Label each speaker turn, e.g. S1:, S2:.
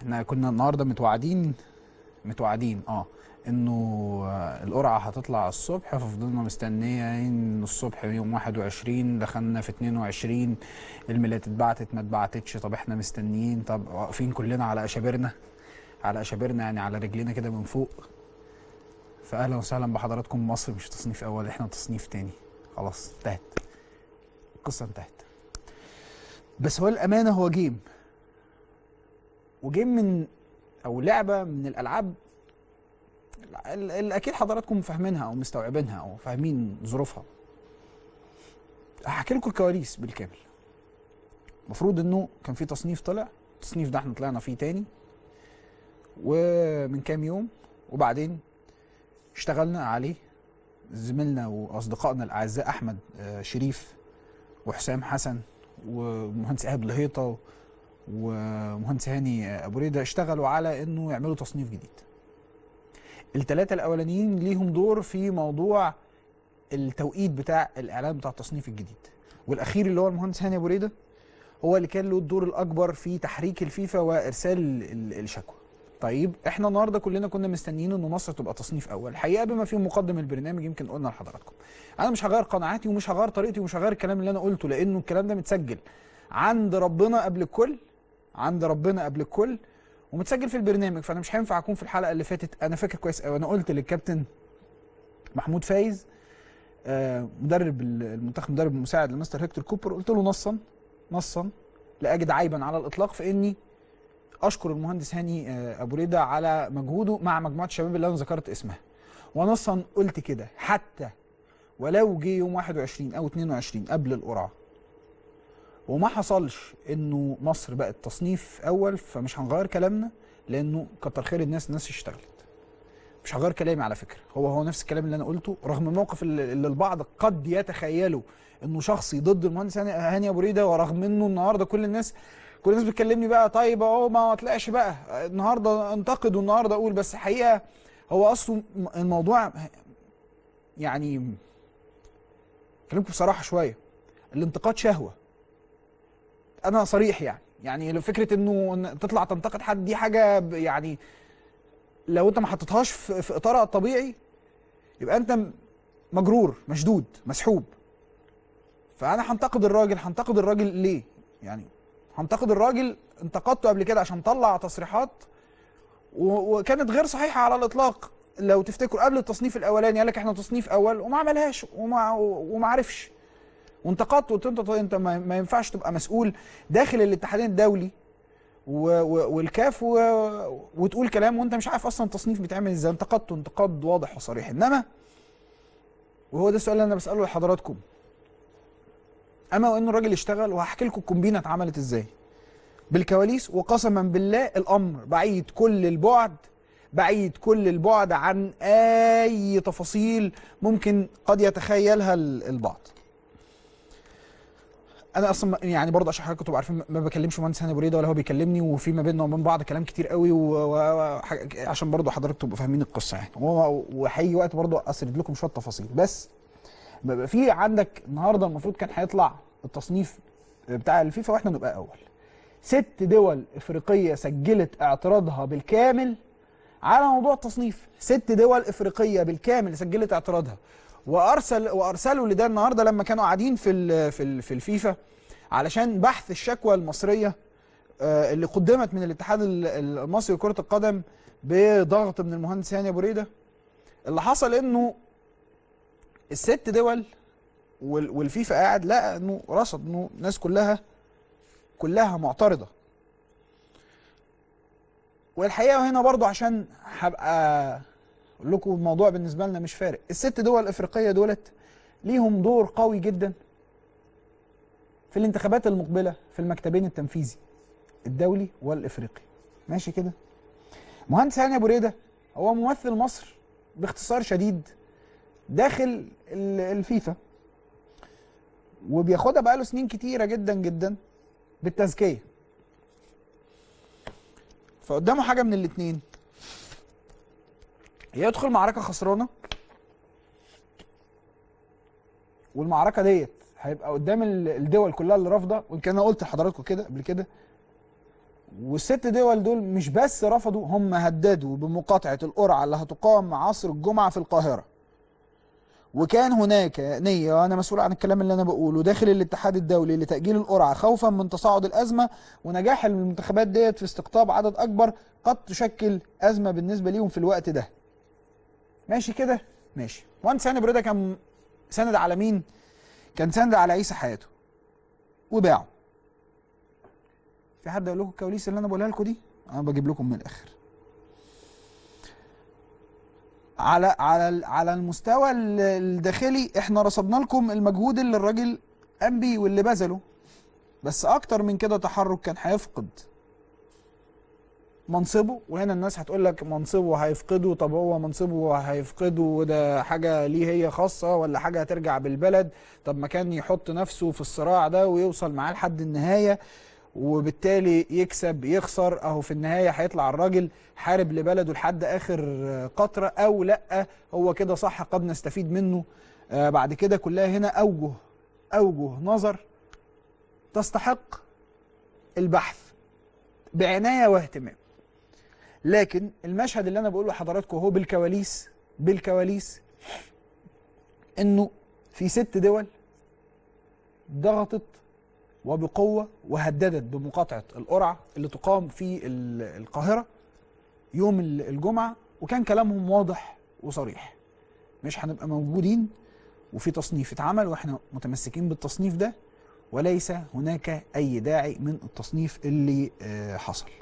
S1: احنا كنا النهارده متوعدين متوعدين اه انه آه، القرعه هتطلع الصبح ففضلنا مستنيين الصبح يوم 21 دخلنا في 22 الميلاد اتبعتت ما اتبعتتش طب احنا مستنيين طب واقفين كلنا على اشابرنا على اشابرنا يعني على رجلينا كده من فوق فاهلا وسهلا بحضراتكم مصر مش تصنيف اول احنا تصنيف تاني خلاص انتهت القصه انتهت بس هو الامانه هو جيم وجيم من او لعبه من الالعاب ال- اللي اكيد حضراتكم فاهمينها او مستوعبينها او فاهمين ظروفها هحكي لكم الكواليس بالكامل المفروض انه كان في تصنيف طلع التصنيف ده احنا طلعنا فيه تاني ومن كام يوم وبعدين اشتغلنا عليه زميلنا واصدقائنا الاعزاء احمد آه، شريف وحسام حسن ومهندس ايهاب لهيطه ومهندس هاني ابو ريده اشتغلوا على انه يعملوا تصنيف جديد الثلاثه الاولانيين ليهم دور في موضوع التوقيت بتاع الاعلان بتاع التصنيف الجديد والاخير اللي هو المهندس هاني ابو ريده هو اللي كان له الدور الاكبر في تحريك الفيفا وارسال ال- الشكوى طيب احنا النهارده كلنا كنا مستنيين ان مصر تبقى تصنيف اول الحقيقه بما فيه مقدم البرنامج يمكن قلنا لحضراتكم انا مش هغير قناعاتي ومش هغير طريقتي ومش هغير الكلام اللي انا قلته لانه الكلام ده متسجل عند ربنا قبل الكل عند ربنا قبل الكل ومتسجل في البرنامج فانا مش هينفع اكون في الحلقه اللي فاتت انا فاكر كويس قوي انا قلت للكابتن محمود فايز آه، مدرب المنتخب مدرب المساعد لمستر هيكتور كوبر قلت له نصا نصا لا اجد عيبا على الاطلاق في اني اشكر المهندس هاني آه، ابو ريده على مجهوده مع مجموعه الشباب اللي انا ذكرت اسمها ونصا قلت كده حتى ولو جه يوم 21 او 22 قبل القرعه وما حصلش انه مصر بقت تصنيف اول فمش هنغير كلامنا لانه كتر خير الناس الناس اشتغلت مش هغير كلامي على فكره هو هو نفس الكلام اللي انا قلته رغم الموقف اللي اللي البعض قد يتخيلوا انه شخصي ضد المهندس هاني- هاني ابو ريده ورغم انه النهارده كل الناس كل الناس بتكلمني بقى طيب اهو ما طلعش بقى النهارده انتقد والنهارده اقول بس الحقيقه هو اصله م- الموضوع يعني اكلمكم بصراحه شويه الانتقاد شهوه انا صريح يعني يعني لو فكره انه إن تطلع تنتقد حد دي حاجه ب- يعني لو انت ما حطيتهاش في, في اطارها الطبيعي يبقى انت م- مجرور مشدود مسحوب فانا هنتقد الراجل هنتقد الراجل ليه يعني هنتقد الراجل انتقدته قبل كده عشان طلع تصريحات و- وكانت غير صحيحه على الاطلاق لو تفتكروا قبل التصنيف الاولاني قال لك احنا تصنيف اول وما عملهاش وما وما عرفش وانتقدت قلت انت انت ما ما ينفعش تبقى مسؤول داخل الاتحاد الدولي و و والكاف و وتقول كلام وانت مش عارف اصلا التصنيف بيتعمل ازاي انتقدته انتقاد واضح وصريح انما وهو ده السؤال اللي انا بساله لحضراتكم اما وان الراجل اشتغل وهحكي لكم الكومبينه اتعملت ازاي بالكواليس وقسما بالله الامر بعيد كل البعد بعيد كل البعد عن اي تفاصيل ممكن قد يتخيلها ال- البعض انا اصلا يعني برضه عشان حضراتكم تبقوا عارفين ما بكلمش مهندس هاني بريده ولا هو بيكلمني وفي ما بيننا وبين بعض كلام كتير قوي و... و... وح- عشان برضه حضراتكم تبقوا فاهمين القصه يعني و- وهيجي وقت برضه اسرد لكم شويه تفاصيل بس بيبقى في عندك النهارده المفروض كان هيطلع التصنيف بتاع الفيفا واحنا نبقى اول ست دول افريقيه سجلت اعتراضها بالكامل على موضوع التصنيف ست دول افريقيه بالكامل سجلت اعتراضها وارسل وارسلوا لده النهارده لما كانوا قاعدين في ال في ال في الفيفا علشان بحث الشكوى المصريه آه، اللي قدمت من الاتحاد ال- المصري لكره القدم بضغط من المهندس هاني ابو ريده اللي حصل انه الست دول وال- والفيفا قاعد لقى انه رصد انه الناس كلها كلها معترضه والحقيقه هنا برضو عشان هبقى اقول لكم الموضوع بالنسبه لنا مش فارق الست دول الافريقيه دولت ليهم دور قوي جدا في الانتخابات المقبله في المكتبين التنفيذي الدولي والافريقي ماشي كده مهندس هاني ابو ريده هو ممثل مصر باختصار شديد داخل ال- الفيفا وبياخدها بقاله سنين كتيره جدا جدا بالتزكيه فقدامه حاجه من الاتنين يا يدخل معركه خسرانه والمعركه ديت هيبقى قدام ال- الدول كلها اللي رافضه ويمكن انا قلت لحضراتكم كده قبل كده والست دول دول مش بس رفضوا هم هددوا بمقاطعة القرعة اللي هتقام عصر الجمعة في القاهرة وكان هناك نية وأنا مسؤول عن الكلام اللي أنا بقوله داخل الاتحاد الدولي لتأجيل القرعة خوفا من تصاعد الأزمة ونجاح المنتخبات ديت في استقطاب عدد أكبر قد تشكل أزمة بالنسبة ليهم في الوقت ده ماشي كده ماشي مهندس هاني بريدة كان سند على مين كان سند على عيسى حياته وباعه في حد يقول لكم الكواليس اللي انا بقولها لكم دي انا بجيب لكم من الاخر على على على المستوى ال- الداخلي احنا رصدنا لكم المجهود اللي الراجل قام بيه واللي بذله بس اكتر من كده تحرك كان هيفقد منصبه وهنا الناس هتقول لك منصبه هيفقده طب هو منصبه هيفقده وده حاجه ليه هي خاصه ولا حاجه هترجع بالبلد طب ما كان يحط نفسه في الصراع ده ويوصل معاه لحد النهايه وبالتالي يكسب يخسر اهو في النهايه هيطلع الراجل حارب لبلده لحد اخر قطره او لا هو كده صح قد نستفيد منه آه بعد كده كلها هنا اوجه اوجه نظر تستحق البحث بعنايه واهتمام لكن المشهد اللي انا بقوله لحضراتكم هو بالكواليس بالكواليس انه في ست دول ضغطت وبقوة وهددت بمقاطعة القرعة اللي تقام في ال- القاهرة يوم ال- الجمعة وكان كلامهم واضح وصريح مش هنبقى موجودين وفي تصنيف اتعمل واحنا متمسكين بالتصنيف ده وليس هناك أي داعي من التصنيف اللي آه، حصل